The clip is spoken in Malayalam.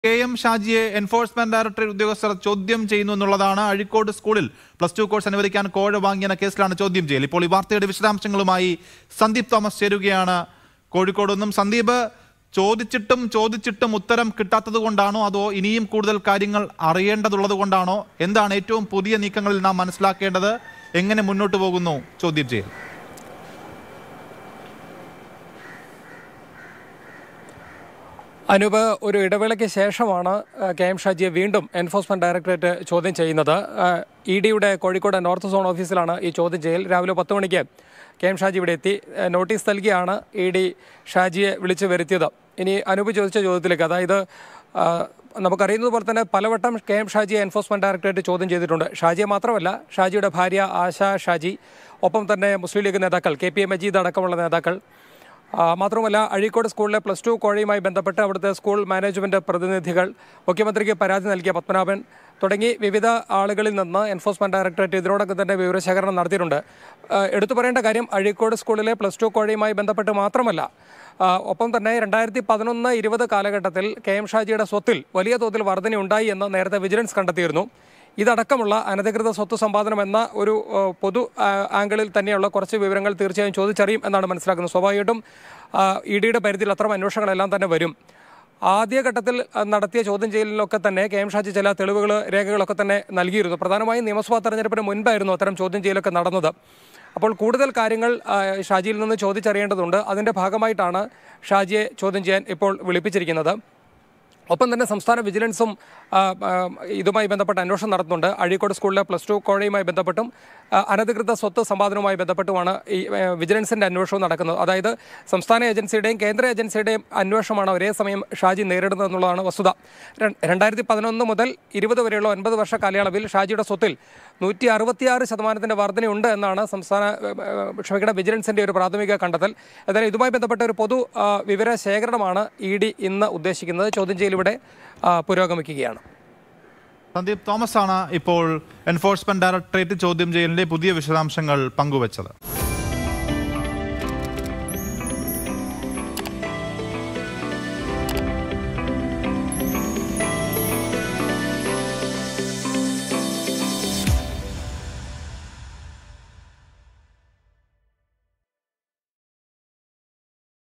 കെ എം ഷാജിയെ എൻഫോഴ്സ്മെന്റ് ഡയറക്ടറേറ്റ് ഉദ്യോഗസ്ഥർ ചോദ്യം ചെയ്യുന്നു എന്നുള്ളതാണ് അഴീക്കോട് സ്കൂളിൽ പ്ലസ് ടു കോഴ്സ് അനുവദിക്കാൻ കോഴ വാങ്ങിയെന്ന കേസിലാണ് ചോദ്യം ചെയ്യൽ ഇപ്പോൾ ഈ വാർത്തയുടെ വിശദാംശങ്ങളുമായി സന്ദീപ് തോമസ് ചേരുകയാണ് കോഴിക്കോട് നിന്നും സന്ദീപ് ചോദിച്ചിട്ടും ചോദിച്ചിട്ടും ഉത്തരം കിട്ടാത്തത് കൊണ്ടാണോ അതോ ഇനിയും കൂടുതൽ കാര്യങ്ങൾ അറിയേണ്ടതുള്ളത് കൊണ്ടാണോ എന്താണ് ഏറ്റവും പുതിയ നീക്കങ്ങളിൽ നാം മനസ്സിലാക്കേണ്ടത് എങ്ങനെ മുന്നോട്ട് പോകുന്നു ചോദ്യം ചെയ്യൽ അനൂപ് ഒരു ഇടവേളയ്ക്ക് ശേഷമാണ് ആ, കെ എം ഷാജിയെ വീണ്ടും എൻഫോഴ്സ്മെന്റ് ഡയറക്ടറേറ്റ് ചോദ്യം ചെയ്യുന്നത് ഇ ഡിയുടെ കോഴിക്കോട് നോർത്ത് സോൺ ഓഫീസിലാണ് ഈ ചോദ്യം ചെയ്യൽ രാവിലെ പത്ത് മണിക്ക് കെ എം ഷാജി ഇവിടെ എത്തി ആ, നോട്ടീസ് നൽകിയാണ് ഇ ഡി ഷാജിയെ വിളിച്ചു വരുത്തിയത് ഇനി അനൂപ് ചോദിച്ച ചോദ്യത്തിലേക്ക് അതായത് ആ, നമുക്കറിയുന്നത് പോലെ തന്നെ പലവട്ടം കെ എം ഷാജിയെ എൻഫോഴ്സ്മെന്റ് ഡയറക്ടറേറ്റ് ചോദ്യം ചെയ്തിട്ടുണ്ട് ഷാജിയെ മാത്രമല്ല ഷാജിയുടെ ഭാര്യ ആശ ഷാജി ഒപ്പം തന്നെ മുസ്ലിം ലീഗ് നേതാക്കൾ കെ പി എ മജീദ് അടക്കമുള്ള നേതാക്കൾ ആ, മാത്രമല്ല അഴീക്കോട് സ്കൂളിലെ പ്ലസ് ടു കോഴയുമായി ബന്ധപ്പെട്ട് അവിടുത്തെ സ്കൂൾ മാനേജ്മെന്റ് പ്രതിനിധികൾ മുഖ്യമന്ത്രിക്ക് പരാതി നൽകിയ പത്മനാഭൻ തുടങ്ങി വിവിധ ആളുകളിൽ നിന്ന് എൻഫോഴ്സ്മെന്റ് ഡയറക്ടറേറ്റ് ഇതിനോടൊപ്പം തന്നെ വിവരശേഖരണം നടത്തിയിട്ടുണ്ട് ആ, എടുത്തു പറയേണ്ട കാര്യം അഴീക്കോട് സ്കൂളിലെ പ്ലസ് ടു കോഴയുമായി ബന്ധപ്പെട്ട് മാത്രമല്ല ആ, ഒപ്പം തന്നെ രണ്ടായിരത്തി പതിനൊന്ന് ഇരുപത് കാലഘട്ടത്തിൽ കെ എം ഷാജിയുടെ സ്വത്തിൽ വലിയ തോതിൽ വർധനയുണ്ടായി എന്ന് നേരത്തെ വിജിലൻസ് കണ്ടെത്തിയിരുന്നു ഇതടക്കമുള്ള അനധികൃത സ്വത്ത് സമ്പാദനം എന്ന ഒരു ഏഹ്, പൊതു ആ, ആംഗിളിൽ തന്നെയുള്ള കുറച്ച് വിവരങ്ങൾ തീർച്ചയായും ചോദിച്ചറിയും എന്നാണ് മനസ്സിലാക്കുന്നത് സ്വാഭാവികമായിട്ടും ഇ ഡിയുടെ പരിധിയിൽ അത്തരം അന്വേഷണങ്ങളെല്ലാം തന്നെ വരും ആദ്യഘട്ടത്തിൽ ആ, നടത്തിയ ചോദ്യം ചെയ്യലിലൊക്കെ തന്നെ കെ എം ഷാജി ചില തെളിവുകൾ രേഖകളൊക്കെ തന്നെ നൽകിയിരുന്നു പ്രധാനമായും നിയമസഭാ തെരഞ്ഞെടുപ്പിന് മുൻപായിരുന്നു അത്തരം ചോദ്യം ചെയ്യലൊക്കെ നടന്നത് അപ്പോൾ കൂടുതൽ കാര്യങ്ങൾ ആ, ഷാജിയിൽ നിന്ന് ചോദിച്ചറിയേണ്ടതുണ്ട് അതിൻ്റെ ഭാഗമായിട്ടാണ് ഷാജിയെ ചോദ്യം ചെയ്യാൻ ഇപ്പോൾ വിളിപ്പിച്ചിരിക്കുന്നത് ഒപ്പം തന്നെ സംസ്ഥാന വിജിലൻസും ആ, ആ, ഇതുമായി ബന്ധപ്പെട്ട് അന്വേഷണം നടത്തുന്നുണ്ട് അഴീക്കോട് സ്കൂളിലെ പ്ലസ് ടു കോഴയുമായി ബന്ധപ്പെട്ടും ആ, അനധികൃത സ്വത്ത് സമ്പാദനവുമായി ബന്ധപ്പെട്ടുമാണ് ഈ ആ, വിജിലൻസിന്റെ അന്വേഷണം നടക്കുന്നത് അതായത് സംസ്ഥാന ഏജൻസിയുടെയും കേന്ദ്ര ഏജൻസിയുടെയും അന്വേഷണമാണ് ഒരേ സമയം ഷാജി നേരിടുന്നത് എന്നുള്ളതാണ് വസ്തുത ര- രണ്ടായിരത്തി പതിനൊന്ന് മുതൽ ഇരുപത് വരെയുള്ള ഒൻപത് വർഷ കാലയളവിൽ ഷാജിയുടെ സ്വത്തിൽ നൂറ്റി അറുപത്തിയാറ് ശതമാനത്തിന്റെ വർധനയുണ്ട് എന്നാണ് സംസ്ഥാന ഏ, ഏ, ക്ഷമിക്കണം വിജിലൻസിന്റെ ഒരു പ്രാഥമിക കണ്ടെത്തൽ ഏതായാലും ഇതുമായി ബന്ധപ്പെട്ട ഒരു പൊതു ആ, വിവര ശേഖരണമാണ് ഇ ഡി ഇന്ന് ഉദ്ദേശിക്കുന്നത് ചോദ്യം ചെയ്യൽ ഇവിടെ ആ, പുരോഗമിക്കുകയാണ് സന്ദീപ് തോമസ് ആണ് ഇപ്പോൾ എൻഫോഴ്സ്മെന്റ് ഡയറക്ടറേറ്റ് ചോദ്യം ചെയ്യലിന്റെ പുതിയ വിശദാംശങ്ങൾ പങ്കുവച്ചത്